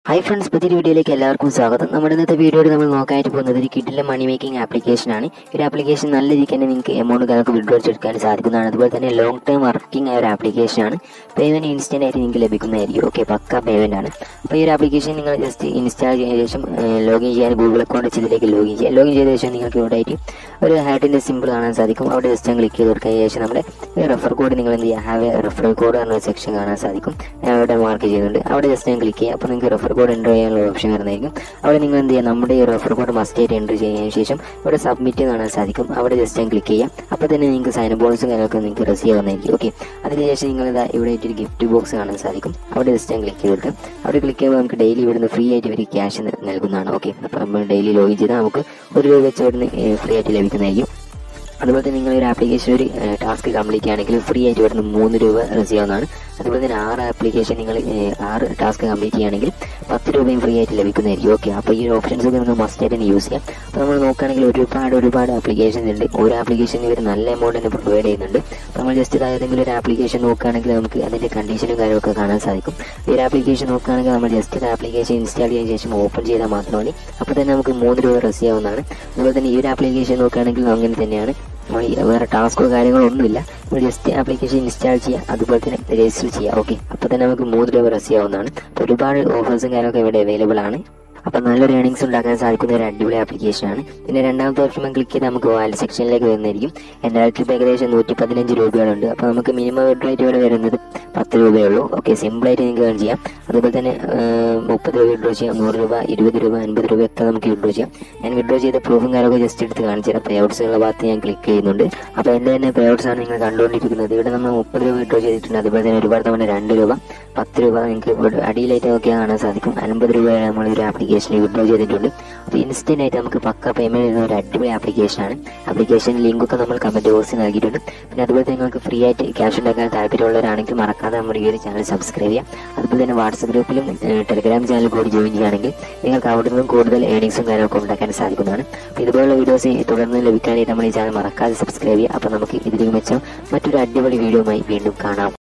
hi friends പുതിയ വീഡിയോയിലേക്ക് എല്ലാവർക്കും സ്വാഗതം നമ്മുടെ ഇന്നത്തെ വീഡിയോയിൽ നമ്മൾ നോക്കാനായിട്ട് പോകുന്നത് ഒരു കിഡിലെ മണി മേക്കിംഗ് ആപ്ലിക്കേഷൻ ആണ് ഈ ഒരു ആപ്ലിക്കേഷൻ നല്ല രീതിക്ക് തന്നെ നിങ്ങൾക്ക് എമൗണ്ട് നിങ്ങൾക്ക് വിഡ്രോ ചെയ്തെടുക്കാൻ സാധിക്കുന്നതാണ് അതുപോലെ തന്നെ ലോങ് ടൈം വർക്കിംഗ് ആയ ഒരു ആപ്ലിക്കേഷൻ ആണ് പേയ്മെന്റ് ഇൻസ്റ്റന്റ് ആയിട്ട് നിങ്ങൾക്ക് ലഭിക്കുന്നതായിരിക്കും ഓക്കെ പക്ക പേയ്മെന്റ് ആണ് അപ്പോൾ ഈ ഒരു ആപ്ലിക്കേഷൻ നിങ്ങൾ ജസ്റ്റ് ഇൻസ്റ്റാൾ ചെയ്ത ശേഷം ലോഗിൻ ചെയ്യാൻ ഗൂഗിൾ അക്കൗണ്ട് വെച്ച് ഇതിലേക്ക് ലോഗിൻ ചെയ്യാം ലോഗിൻ ചെയ്ത ശേഷം നിങ്ങൾക്ക് ഇവിടെ ആയിട്ട് ഒരു ഹാർട്ടിന്റെ സിമ്പിൾ കാണാൻ സാധിക്കും അവിടെ ജസ്റ്റ് ക്ലിക്ക് ചെയ്ത് കൊടുക്കുക ശേഷം നമ്മുടെ റെഫർ കോഡ് നിങ്ങൾ എന്ത് ചെയ്യുക ഹാവ് എ റെഫർ കോഡ് എന്ന സെക്ഷൻ കാണാൻ സാധിക്കും ഞാൻ ഇവിടെ മാർക്ക് ചെയ്യുന്നുണ്ട് അവിടെ ജസ്റ്റ് ഞാൻ ക്ലിക്ക് ചെയ്യുക അപ്പോൾ നിങ്ങൾക്ക് റെഫർ കോഡ് എൻ്റർ ചെയ്യാനുള്ള ഓപ്ഷൻ വരുന്നതായിരിക്കും അവിടെ നിങ്ങൾ എന്ത് ചെയ്യുക നമ്മുടെ ഈ റെഫർ കോഡ് മസ്റ്റ് ആയിട്ട് എൻ്റർ ചെയ്തതിനു ശേഷം ഇവിടെ സബ്മിറ്റ് കാണാൻ സാധിക്കും അവിടെ ജസ്റ്റ് ഞാൻ ക്ലിക്ക് ചെയ്യാം അപ്പോൾ തന്നെ നിങ്ങൾക്ക് സൈൻ ബോണസും കാര്യങ്ങളൊക്കെ നിങ്ങൾക്ക് റിസീവ് ആവുന്നതായിരിക്കും ഓക്കെ അതിനുശേഷം നിങ്ങൾ ഇതാ ഇവിടെ ആയിട്ട് ഒരു ഗിഫ്റ്റ് ബോക്സ് കാണാൻ സാധിക്കും അവിടെ ജസ്റ്റ് ഞാൻ ക്ലിക്ക് ചെയ്തിട്ട് അവിടെ ക്ലിക്ക് ചെയ്യുമ്പോൾ നമുക്ക് ഡെയിലി ഇവിടുന്ന് ഫ്രീ ആയിട്ട് ഇവർ ക്യാഷ് നൽകുന്നതാണ് ഓക്കെ അപ്പോൾ നമ്മൾ ഡെയിലി ലോഗിൻ ചെയ്താൽ നമുക്ക് ഒരു രൂപ വെച്ച് ഇവിടുന്ന് ഫ്രീ ആയിട്ട് ലഭിക്കുന്നതായിരിക്കും അതുപോലെ തന്നെ നിങ്ങൾ ഒരു ആപ്ലിക്കേഷൻ ഒരു ടാസ്ക് കംപ്ലീറ്റ് ആണെങ്കിൽ ഫ്രീ ആയിട്ട് ഇവിടുന്ന് മൂന്ന് രൂപ റിസീവ് ആവുന്നതാണ് അതുപോലെ തന്നെ ആറ് ആപ്ലിക്കേഷൻ നിങ്ങൾ ഏഹ്, ആറ് ടാസ്ക് കംപ്ലീറ്റ് ചെയ്യുകയാണെങ്കിൽ പത്ത് രൂപയും ഫ്രീ ആയിട്ട് ലഭിക്കുന്നതായിരിക്കും ഓക്കെ അപ്പോൾ ഈ ഒരു ഓപ്ഷൻസ് ഒക്കെ നിങ്ങൾ മസ്റ്റ് ആയിട്ട് തന്നെ യൂസ് ചെയ്യാം അപ്പോൾ നമ്മൾ നോക്കുകയാണെങ്കിൽ ഒരുപാട് ഒരുപാട് ആപ്ലിക്കേഷൻസ് ഉണ്ട് ഓരോ ആപ്ലിക്കേഷനും ഇവർ നല്ല എമൗണ്ട് തന്നെ പ്രൊവൈഡ് ചെയ്യുന്നുണ്ട് അപ്പോൾ നമ്മൾ ജസ്റ്റ് ഏതെങ്കിലും ഒരു ആപ്ലിക്കേഷൻ നോക്കുകയാണെങ്കിൽ നമുക്ക് അതിൻ്റെ കണ്ടീഷനും കാര്യമൊക്കെ കാണാൻ സാധിക്കും ഈ ഒരു ആപ്ലിക്കേഷൻ നോക്കുകയാണെങ്കിൽ നമ്മൾ ജസ്റ്റ് ഒരു ആപ്ലിക്കേഷൻ ഇൻസ്റ്റാൾ ചെയ്തതിനു ശേഷം ഓപ്പൺ ചെയ്താൽ മാത്രം മതി അപ്പോൾ തന്നെ നമുക്ക് മൂന്ന് രൂപ റിസീവ് ആവുന്നതാണ് അതുപോലെ തന്നെ ഈ ഒരു ആപ്ലിക്കേഷൻ നോക്കുകയാണെങ്കിൽ അങ്ങനെ തന്നെയാണ് നമ്മൾ ഈ വേറെ ടാസ്കോ കാര്യങ്ങളോ ഒന്നുമില്ല നമ്മൾ ജസ്റ്റ് ആപ്ലിക്കേഷൻ ഇൻസ്റ്റാൾ ചെയ്യുക അതുപോലെ തന്നെ രജിസ്റ്റർ ചെയ്യുക ഓക്കെ അപ്പോൾ തന്നെ നമുക്ക് മൂന്ന് രൂപ റെസീവ് ആവുന്നതാണ് അപ്പോൾ ഒരുപാട് ഓഫേഴ്സും കാര്യങ്ങളൊക്കെ ഇവിടെ അവൈലബിൾ ആണ് അപ്പോൾ നല്ലൊരു ഏണിങ്സ് ഉണ്ടാക്കാൻ സാധിക്കുന്ന ഒരു അടിപൊളി ആപ്ലിക്കേഷൻ ആണ് പിന്നെ രണ്ടാമത്തെ ഓപ്ഷൻ ക്ലിക്ക് ചെയ്ത് നമുക്ക് വാലറ്റ് സെക്ഷനിലേക്ക് വരുന്നതായിരിക്കും എൻ്റെ അടുത്ത് ഇപ്പോൾ ഏകദേശം നൂറ്റി പതിനഞ്ച് രൂപകളുണ്ട് അപ്പോൾ നമുക്ക് മിനിമം റേറ്റ് ഇവിടെ വരുന്നത് പത്ത് രൂപയേ ഉള്ളൂ ഓക്കെ സിമ്പിളായിട്ട് നിങ്ങൾക്ക് ഏൺ ചെയ്യാം അതുപോലെ തന്നെ മുപ്പത് രൂപ വിഡ്രോ ചെയ്യാം നൂറ് രൂപ ഇരുപത് രൂപ അൻപത് രൂപ ഒക്കെ നമുക്ക് വിഡ്രോ ചെയ്യാം ഞാൻ വിഡ്രോ ചെയ്ത പ്രൂഫും കാര്യമൊക്കെ ജസ്റ്റ് എടുത്ത് കാണിച്ചു തരാം പേ ഔട്ട്സ് ഉള്ള ഭാഗത്ത് ഞാൻ ക്ലിക്ക് ചെയ്യുന്നുണ്ട് അപ്പോൾ എൻ്റെ തന്നെ പേ ഔട്ട്സ് ആണ് നിങ്ങൾ കണ്ടുകൊണ്ടിരിക്കുന്നത് ഇവിടെ നമ്മൾ മുപ്പത് രൂപ വിഡ്രോ ചെയ്തിട്ടുണ്ട് അതുപോലെ തന്നെ ഒരുപാട് തവണ രണ്ട് രൂപ പത്ത് രൂപ നിങ്ങൾക്ക് ഇവിടെ അടിയിലായിട്ട് നോക്കിയാൽ കാണാൻ സാധിക്കും അൻപത് രൂപ നമ്മൾ ഒരു ആപ്ലിക്കേഷനിൽ വിഡ്രോ ചെയ്തിട്ടുണ്ട് അപ്പോൾ ഇൻസ്റ്റന്റ് ആയിട്ട് നമുക്ക് പക്ക പേയ്മെന്റ് ചെയ്യുന്ന ഒരു അടിപൊളി ആപ്ലിക്കേഷനാണ് ആപ്ലിക്കേഷൻ ലിങ്കൊക്കെ നമ്മൾ കമന്റ് ബോക്സിൽ നൽകിയിട്ടുണ്ട് പിന്നെ അതുപോലെ തന്നെ നിങ്ങൾക്ക് ഫ്രീ ആയിട്ട് ക്യാഷ് ഉണ്ടാക്കാൻ താല്പര്യമുള്ളവരാണെങ്കിൽ മറക്കാതെ നമ്മുടെ ഈ ഒരു ചാനൽ സബ്സ്ക്രൈബ് ചെയ്യാം അതുപോലെ തന്നെ വാട്സപ്പ് ഗ്രൂപ്പിലും ടെലിഗ്രാം ചാനൽ കൂടി ജോയിൻ ചെയ്യുകയാണെങ്കിൽ നിങ്ങൾക്ക് അവിടെ നിന്നും കൂടുതൽ ഏണിങ്സും കാര്യമൊക്കെ ഉണ്ടാക്കാൻ സാധിക്കുന്നതാണ് അപ്പോൾ ഇതുപോലുള്ള വീഡിയോസ് തുടർന്ന് ലഭിക്കാനായിട്ട് നമ്മൾ ഈ ചാനൽ മറക്കാതെ സബ്സ്ക്രൈബ് ചെയ്യുക അപ്പോൾ നമുക്ക് ഇതിലേക്ക് മെച്ചം മറ്റൊരു അടിപൊളി വീഡിയോയുമായി വീണ്ടും കാണാം